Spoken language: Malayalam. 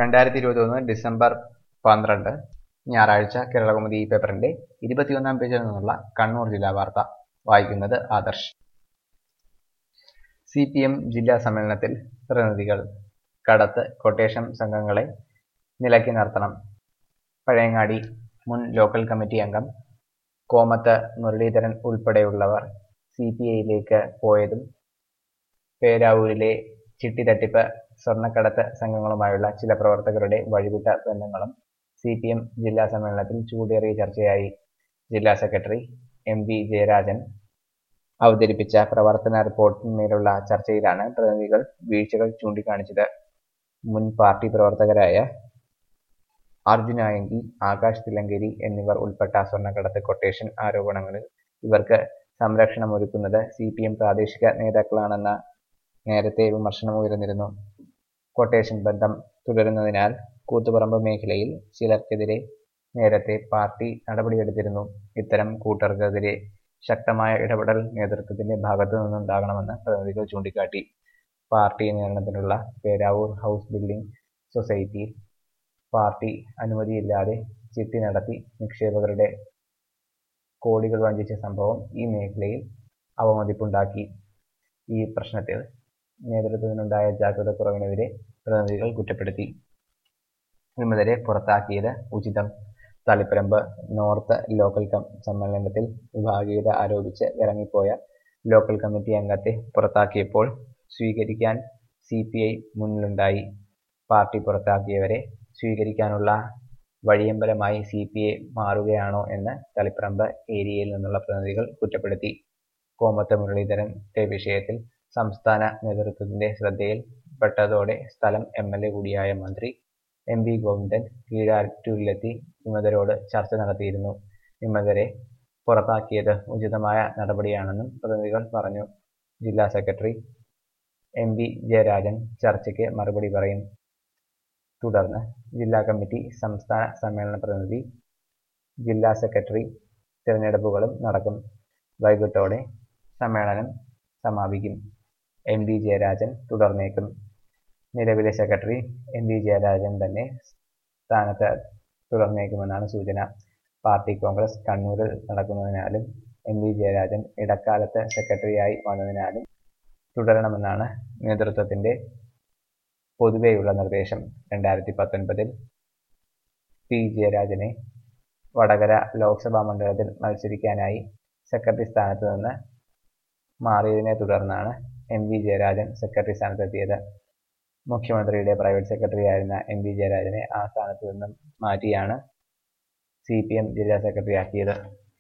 രണ്ടായിരത്തി ഇരുപത്തൊന്ന് ഡിസംബർ പന്ത്രണ്ട് ഞായറാഴ്ച കേരളകൗമുദി ഈ പേപ്പറിന്റെ ഇരുപത്തിയൊന്നാം പേജിൽ നിന്നുള്ള കണ്ണൂർ ജില്ലാ വാർത്ത വായിക്കുന്നത് ആദർശ് സി പി എം ജില്ലാ സമ്മേളനത്തിൽ പ്രതിനിധികൾ കടത്ത് കൊട്ടേഷൻ സംഘങ്ങളെ നിലയ്ക്ക് നിർത്തണം പഴയങ്ങാടി മുൻ ലോക്കൽ കമ്മിറ്റി അംഗം കോമത്ത് മുരളീധരൻ ഉൾപ്പെടെയുള്ളവർ സി പി ഐയിലേക്ക് പോയതും പേരാവൂരിലെ ചിട്ടി തട്ടിപ്പ് സ്വർണ്ണക്കടത്ത് സംഘങ്ങളുമായുള്ള ചില പ്രവർത്തകരുടെ വഴിവിട്ട ബന്ധങ്ങളും സി പി എം ജില്ലാ സമ്മേളനത്തിൽ ചൂടേറിയ ചർച്ചയായി ജില്ലാ സെക്രട്ടറി എം വി ജയരാജൻ അവതരിപ്പിച്ച പ്രവർത്തന റിപ്പോർട്ടിന്മേലുള്ള ചർച്ചയിലാണ് പ്രതിനിധികൾ വീഴ്ചകൾ ചൂണ്ടിക്കാണിച്ചത് മുൻ പാർട്ടി പ്രവർത്തകരായ അർജുനായങ്കി ആകാശ് തില്ലങ്കേരി എന്നിവർ ഉൾപ്പെട്ട സ്വർണ്ണക്കടത്ത് കൊട്ടേഷൻ ആരോപണങ്ങളിൽ ഇവർക്ക് സംരക്ഷണമൊരുക്കുന്നത് സി പി എം പ്രാദേശിക നേതാക്കളാണെന്ന നേരത്തെ വിമർശനമുയർന്നിരുന്നു കൊട്ടേഷൻ ബന്ധം തുടരുന്നതിനാൽ കൂത്തുപറമ്പ് മേഖലയിൽ ചിലർക്കെതിരെ നേരത്തെ പാർട്ടി നടപടിയെടുത്തിരുന്നു ഇത്തരം കൂട്ടർക്കെതിരെ ശക്തമായ ഇടപെടൽ നേതൃത്വത്തിന്റെ ഭാഗത്തു നിന്നുണ്ടാകണമെന്ന് പ്രതിനിധികൾ ചൂണ്ടിക്കാട്ടി പാർട്ടി നിയന്ത്രണത്തിലുള്ള പേരാവൂർ ഹൗസ് ബിൽഡിംഗ് സൊസൈറ്റിയിൽ പാർട്ടി അനുമതിയില്ലാതെ ചിട്ടി നടത്തി നിക്ഷേപകരുടെ കോടികൾ വഞ്ചിച്ച സംഭവം ഈ മേഖലയിൽ അവമതിപ്പുണ്ടാക്കി ഈ പ്രശ്നത്തിൽ നേതൃത്വത്തിനുണ്ടായ ജാഗ്രതക്കുറവിനെതിരെ പ്രതിനിധികൾ കുറ്റപ്പെടുത്തി വിമതരെ പുറത്താക്കിയത് ഉചിതം തളിപ്പറമ്പ് നോർത്ത് ലോക്കൽ കം സമ്മേളനത്തിൽ വിഭാഗീയത ആരോപിച്ച് ഇറങ്ങിപ്പോയ ലോക്കൽ കമ്മിറ്റി അംഗത്തെ പുറത്താക്കിയപ്പോൾ സ്വീകരിക്കാൻ സി പി ഐ മുന്നിലുണ്ടായി പാർട്ടി പുറത്താക്കിയവരെ സ്വീകരിക്കാനുള്ള വഴിയമ്പലമായി സി പി ഐ മാറുകയാണോ എന്ന് തളിപ്പറമ്പ് ഏരിയയിൽ നിന്നുള്ള പ്രതിനിധികൾ കുറ്റപ്പെടുത്തി കോമത്ത് മുരളീധരന്റെ വിഷയത്തിൽ സംസ്ഥാന നേതൃത്വത്തിന്റെ ശ്രദ്ധയിൽ പെട്ടതോടെ സ്ഥലം എം എൽ എ കൂടിയായ മന്ത്രി എം വി ഗോവിന്ദൻ കീഴാറ്റൂരിലെത്തി വിമതരോട് ചർച്ച നടത്തിയിരുന്നു വിമതരെ പുറത്താക്കിയത് ഉചിതമായ നടപടിയാണെന്നും പ്രതിനിധികൾ പറഞ്ഞു ജില്ലാ സെക്രട്ടറി എം വി ജയരാജൻ ചർച്ചയ്ക്ക് മറുപടി പറയും തുടർന്ന് ജില്ലാ കമ്മിറ്റി സംസ്ഥാന സമ്മേളന പ്രതിനിധി ജില്ലാ സെക്രട്ടറി തിരഞ്ഞെടുപ്പുകളും നടക്കും വൈകിട്ടോടെ സമ്മേളനം സമാപിക്കും എം വി ജയരാജൻ തുടർന്നേക്കും നിലവിലെ സെക്രട്ടറി എം വി ജയരാജൻ തന്നെ സ്ഥാനത്ത് തുടർന്നേക്കുമെന്നാണ് സൂചന പാർട്ടി കോൺഗ്രസ് കണ്ണൂരിൽ നടക്കുന്നതിനാലും എം വി ജയരാജൻ ഇടക്കാലത്ത് സെക്രട്ടറിയായി വന്നതിനാലും തുടരണമെന്നാണ് നേതൃത്വത്തിന്റെ പൊതുവെയുള്ള നിർദ്ദേശം രണ്ടായിരത്തി പത്തൊൻപതിൽ പി ജയരാജനെ വടകര ലോക്സഭാ മണ്ഡലത്തിൽ മത്സരിക്കാനായി സെക്രട്ടറി സ്ഥാനത്ത് നിന്ന് മാറിയതിനെ തുടർന്നാണ് എം വി ജയരാജൻ സെക്രട്ടറി സ്ഥാനത്തെത്തിയത് മുഖ്യമന്ത്രിയുടെ പ്രൈവറ്റ് സെക്രട്ടറി ആയിരുന്ന എം വി ജയരാജനെ ആ സ്ഥാനത്ത് നിന്നും മാറ്റിയാണ് സി പി എം ജില്ലാ സെക്രട്ടറി ആക്കിയത്